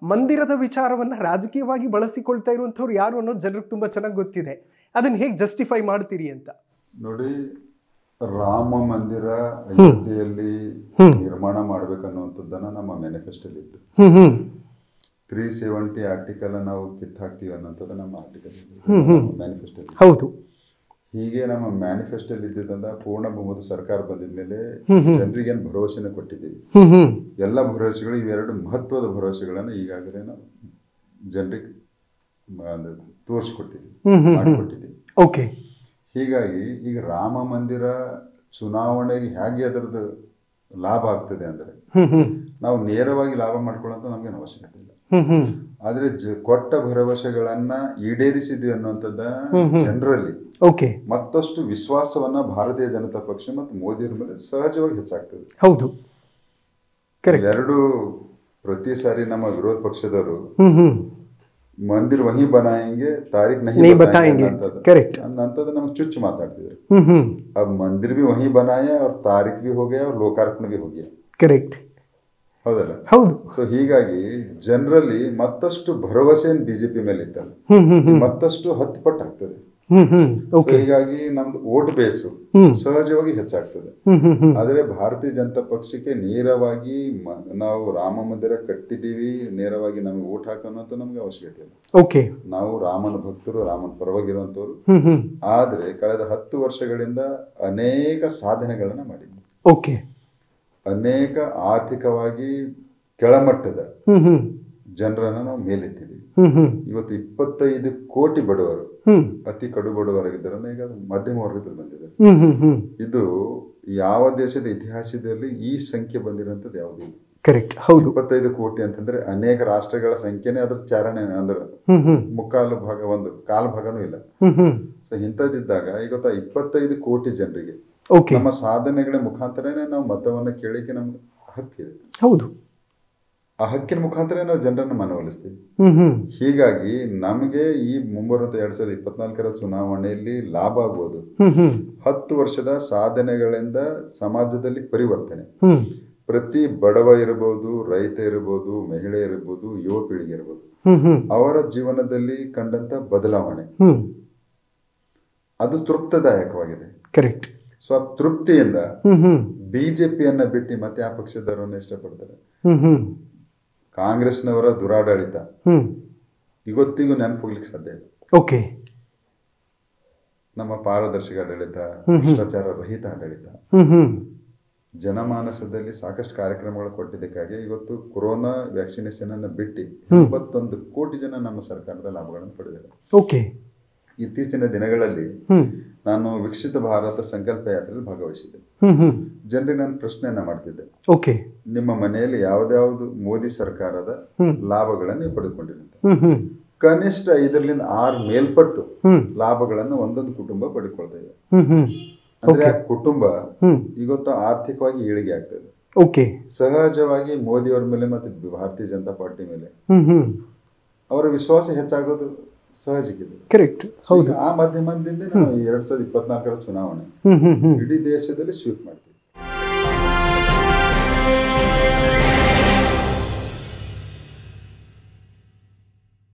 ಮಂದಿರದ ವಿಚಾರವನ್ನ ರಾಜಕೀಯವಾಗಿ ಬಳಸಿಕೊಳ್ತಾ ಇರುವಂಥವ್ರು ಯಾರು ಅನ್ನೋದು ಜನರಿಗೆ ತುಂಬಾ ಚೆನ್ನಾಗಿ ಗೊತ್ತಿದೆ ಅದನ್ನ ಹೇಗೆ ಜಸ್ಟಿಫೈ ಮಾಡ್ತೀರಿ ಅಂತ ನೋಡಿ ರಾಮ ಮಂದಿರ ಅಯೋಧ್ಯೆಯಲ್ಲಿ ನಿರ್ಮಾಣ ಮಾಡ್ಬೇಕನ್ನುವಂಥದ್ದನ್ನ ನಮ್ಮ ಮ್ಯಾನಿಫೆಸ್ಟೋಲ್ಲಿ ಇತ್ತು hmm hmm three seventy article ನಾವು ಕಿತ್ತು ಹಾಕ್ತೀವಿ ಅನ್ನೋಂಥದ್ದು ನಮ್ಮ ಆರ್ಟಿಕಲ್ ಮ್ಯಾನಿಫೆಸ್ಟೋ ಹೌದು ಹೀಗೆ ನಮ್ಮ ಮ್ಯಾನಿಫೆಸ್ಟೋಲ್ಲಿ ಇದ್ದಿದ್ದಂತ ಪೂರ್ಣ ಬಹುಮತ ಸರ್ಕಾರ ಬಂದಿದ ಮೇಲೆ ಜನರಿಗೇನು ಭರವಸೆನ ಕೊಟ್ಟಿದ್ದೀವಿ ಹ್ಮ್ ಹ್ಮ್ ಎಲ್ಲ ಭರವಸೆಗಳು ಇವೆರಡು ಮಹತ್ವದ ಭರವಸೆಗಳನ್ನು ಈಗಾಗಲೇ ನಾವು ಜನರಿಗೆ ತೋರಿಸ್ಕೊಟ್ಟಿದ್ದೀವಿ ಹ್ಮ್ ಹ್ಮ್ ಮಾಡಿಕೊಟ್ಟಿದ್ದೀವಿ ಓಕೆ ಹೀಗಾಗಿ ಈಗ ರಾಮ ಮಂದಿರ ಚುನಾವಣೆಗೆ ಹೇಗೆ ಅದರದ್ದು ಲಾಭ ಆಗ್ತದೆ ಅಂದರೆ ಹ್ಮ್ ಹ್ಮ್ ನಾವು ನೇರವಾಗಿ ಲಾಭ ಮಾಡ್ಕೊಳ್ಳೋಂಥ ನಮಗೇನು ಅವಶ್ಯಕತೆ ಇಲ್ಲ ಹ್ಮ್ ಹ್ಮ್ ಆದರೆ ಜ ಕೊಟ್ಟ ಭರವಸೆಗಳನ್ನ ಈಡೇರಿಸಿದ್ವಿ ಅನ್ನುವಂಥದ್ದ ಜನರಲ್ಲಿ ಓಕೆ ಮತ್ತಷ್ಟು ವಿಶ್ವಾಸವನ್ನ ಭಾರತೀಯ ಜನತಾ ಪಕ್ಷ ಮತ್ತು ಮೋದಿಯವ್ರ ಮೇಲೆ ಸಹಜವಾಗಿ ಹೆಚ್ಚಾಗ್ತದೆ ಹೌದು ಕರೆಕ್ಟ್ ಎರಡು ಪ್ರತಿ ಸಾರಿ ನಮ್ಮ ವಿರೋಧ ಪಕ್ಷದವರು ಹ್ಮ್ ಹ್ಮ್ ಮಂದಿರ್ ವಹಿ ಬನಾಯಂಗೆ ತಾರೀಖ್ ನಹಿ नहीं ಬತಾಯಂಗೆ बताएंगे ಅನ್ನೋಂಥದ್ದು. करेक्ट ಅನ್ನೋಂಥದ್ದು ನಮ್ಗೆ ಚುಚ್ಚು ಮಾತಾಡ್ತಿದ್ರು हम्म हम्म अब मंदिर भी वहीं बनाया और तारीख भी हो गया और ಲೋಕಾರ್ಪಣ भी हो गया ಕರೆಕ್ಟ್ ಹೌದಲ್ಲ ಹೌದು ಸೊ ಹೀಗಾಗಿ ಜನರಲ್ಲಿ ಮತ್ತಷ್ಟು ಭರವಸೆ ಬಿಜೆಪಿ ಮೇಲೆ ಇತ್ತಲ್ಲ ಹ್ಮ್ ಹ್ಮ್ ಹ್ಮ್ ಮತ್ತಷ್ಟು ಹತ್ತು ಪಟ್ಟು ಆಗ್ತದೆ ಹ್ಮ್ ಹ್ಮ್ So ಓಕೆ ಹೀಗಾಗಿ ನಮ್ದು ವೋಟ್ ಬೇಸು ಹ್ಮ್ ಸಹಜವಾಗಿ ಹೆಚ್ಚಾಗ್ತದೆ ಹ್ಮ್ ಹ್ಮ್ ಹ್ಮ್ ಆದರೆ ಭಾರತೀಯ ಜನತಾ ಪಕ್ಷಕ್ಕೆ ನೇರವಾಗಿ ಮ- ನಾವು ರಾಮ ಮಂದಿರ ಕಟ್ಟಿದ್ದೀವಿ ನೇರವಾಗಿ ನಮಗೆ ಓಟ್ ಹಾಕೋಣಂತ ನಮ್ಗೆ ಅವಶ್ಯಕತೆ ಇಲ್ಲ ಓಕೆ ನಾವು ರಾಮನ ಭಕ್ತರು ರಾಮನ ಪರವಾಗಿರುವಂತವ್ರು ಹ್ಮ್ ಹ್ಮ್ ಆದರೆ ಕಳೆದ ಹತ್ತು ವರ್ಷಗಳಿಂದ ಅನೇಕ ಸಾಧನೆಗಳನ್ನ ಮಾಡಿದ್ವಿ ಓಕೆ ಅನೇಕ ಆರ್ಥಿಕವಾಗಿ ಕೆಳಮಟ್ಟದ ಹ್ಮ್ ಹ್ಮ್ ಜನರನ್ನ ನಾವು ಮೇಲೆತ್ತಿದ್ದೀವಿ ಹ್ಮ್ ಹ್ಮ್ ಇವತ್ತು ಇಪ್ಪತ್ತೈದು ಕೋಟಿ ಬಡವರು ಹ್ಮ್ ಅತಿ ಕಡು ಬಡವರಾಗಿದ್ದಾರನ್ನ ಈಗ ಅದು ಮಧ್ಯಮ ವರ್ಗದಲ್ಲಿ ಬಂದಿದ್ದಾರೆ ಹ್ಮ್ ಹ್ಮ್ ಹ್ಮ್ ಇದು ಯಾವ ದೇಶದ ಇತಿಹಾಸದಲ್ಲಿ ಈ ಸಂಖ್ಯೆ ಬಂದಿರೋಂಥದ್ದು ಯಾವುದಿಲ್ಲ ಕರೆಕ್ಟ್ ಹೌದು ಇಪ್ಪತ್ತೈದು ಕೋಟಿ ಅಂತಂದ್ರೆ ಅನೇಕ ರಾಷ್ಟ್ರಗಳ ಸಂಖ್ಯೆನೇ ಅದ್ರ ಚಾರಣೆ ಅಂದ್ರೆ ಹ್ಮ್ ಹ್ಮ್ ಮುಕ್ಕಾಲು ಭಾಗ ಒಂದು ಕಾಲು ಭಾಗನೂ ಇಲ್ಲ ಹ್ಮ್ ಹ್ಮ್ ಸೊ ಇಂಥದ್ದಿದ್ದಾಗ ಈಗ ಗೊತ್ತಾ ಇಪ್ಪತ್ತೈದು ಕೋಟಿ ಜನರಿಗೆ ಓಕೆ ನಮ್ಮ ಸಾಧನೆಗಳ ಮುಖಾಂತರನೇ ನಾವು ಮತವನ್ನ ಕೇಳಿಕೆ ನಮ್ಗೆ ಹಕ್ಕಿದೆ ಹೌದು ಆ ಹಕ್ಕಿನ ಮುಖಾಂತರ ನಾವು ಜನರನ್ನ ಮನವೊಲಿಸ್ತೀವಿ ಹ್ಮ್ ಹ್ಮ್ ಹೀಗಾಗಿ ನಮಗೆ ಈ ಮುಂಬರುವಂತ ಎರಡ್ ಸಾವಿರದ ಇಪ್ಪತ್ನಾಲ್ಕರ ಚುನಾವಣೆಯಲ್ಲಿ ಲಾಭ ಆಗುವುದು ಹ್ಮ್ ಹ್ಮ್ ಹತ್ತು ವರ್ಷದ ಸಾಧನೆಗಳಿಂದ ಸಮಾಜದಲ್ಲಿ ಪರಿವರ್ತನೆ ಹ್ಮ್ ಪ್ರತಿ ಬಡವ ಇರಬಹುದು ರೈತ ಇರಬಹುದು ಮಹಿಳೆ ಇರಬಹುದು ಯುವ ಪೀಳಿಗೆ ಇರಬಹುದು ಹ್ಮ್ ಹ್ಮ್ ಅವರ ಜೀವನದಲ್ಲಿ ಕಂಡಂತ ಬದಲಾವಣೆ ಹ್ಮ್ ಅದು ತೃಪ್ತದಾಯಕವಾಗಿದೆ ಕರೆಕ್ಟ್ ಸೊ ಆ ತೃಪ್ತಿಯಿಂದ ಹ್ಮ್ ಹ್ಮ್ ಬಿಜೆಪಿಯನ್ನ ಬಿಟ್ಟು ಮತ್ತೆ ಯಾವ ಪಕ್ಷದವರನ್ನ ಇಷ್ಟಪಡ್ತಾರೆ ಹ್ಮ್ ಹ್ಮ್ ಕಾಂಗ್ರೆಸ್ನವರ ದುರಾಡಳಿತ ಹ್ಮ್ ಇವತ್ತಿಗೂ ನೆನಪು ಹೋಗ್ಲಿಕ್ಕೆ ಸಾಧ್ಯ ಇಲ್ಲ ಓಕೆ ನಮ್ಮ ಪಾರದರ್ಶಕ ಆಡಳಿತ ಭ್ರಷ್ಟಾಚಾರ ರಹಿತ ಆಡಳಿತ ಹ್ಮ್ ಹ್ಮ್ ಜನಮಾನಸದಲ್ಲಿ ಸಾಕಷ್ಟು ಕಾರ್ಯಕ್ರಮಗಳು ಕೊಟ್ಟಿದ್ದಕ್ಕಾಗಿ ಇವತ್ತು ಕೊರೋನಾ ವ್ಯಾಕ್ಸಿನೇಷನ್ ಅನ್ನು ಬಿಟ್ಟು ಎಂಬತ್ತೊಂದು ಕೋಟಿ ಜನ ನಮ್ಮ ಸರ್ಕಾರದ ಲಾಭಗಳನ್ನು ಪಡೆದಿದ್ದಾರೆ ಓಕೆ ಇತ್ತೀಚಿನ ದಿನಗಳಲ್ಲಿ ಹ್ಮ್ ನಾನು ವಿಕಸಿತ ಭಾರತ ಸಂಕಲ್ಪ ಯಾತ್ರೆಯಲ್ಲಿ ಭಾಗವಹಿಸಿದ್ದೆ ಹ್ಮ್ ಹ್ಮ್ ಜನರಿಗೆ ನಾನು ಪ್ರಶ್ನೆಯನ್ನ ಮಾಡ್ತಿದ್ದೆ ಓಕೆ ನಿಮ್ಮ ಮನೆಯಲ್ಲಿ ಯಾವ್ದಾವ್ದು ಮೋದಿ ಸರ್ಕಾರದ ಹ್ಮ್. ಲಾಭಗಳನ್ನು ನೀವು ಪಡೆದುಕೊಂಡಿರಂತ ಹ್ಮ್ ಹ್ಮ್ ಕನಿಷ್ಠ ಐದರಿಂದ ಆರು ಮೇಲ್ಪಟ್ಟು ಹ್ಮ್ ಲಾಭಗಳನ್ನು ಒಂದೊಂದು ಕುಟುಂಬ ಪಡ್ಕೊಳ್ತಾ ಇದೆ ಹ್ಮ್ ಹ್ಮ್ ಅಂದ್ರೆ ಆ ಕುಟುಂಬ ಹ್ಮ್ ಇವತ್ತು ಆರ್ಥಿಕವಾಗಿ ಏಳಿಗೆ ಆಗ್ತದೆ ಓಕೆ ಸಹಜವಾಗಿ ಮೋದಿಯವರ ಮೇಲೆ ಮತ್ತು ಭಾರತೀಯ ಜನತಾ ಪಾರ್ಟಿ ಮೇಲೆ ಹ್ಮ್ ಹ್ಮ್ ಅವರ ವಿಶ್ವಾಸ ಹೆಚ್ಚಾಗೋದು ಸಹಜಕ್ಕಿದೆ ಕರೆಕ್ಟ್ So ಈಗ ಆ ಮಾಧ್ಯಮದಿಂದ ನಾವು ಎರಡ್ ಸಾವಿರದ ಇಪ್ಪತ್ನಾಲ್ಕರ ಚುನಾವಣೆ ಹ್ಮ್ ಹ್ಮ್ ಹ್ಮ್ ಇಡೀ ದೇಶದಲ್ಲಿ ಸ್ವೀಪ್ ಮಾಡ್ತೀವಿ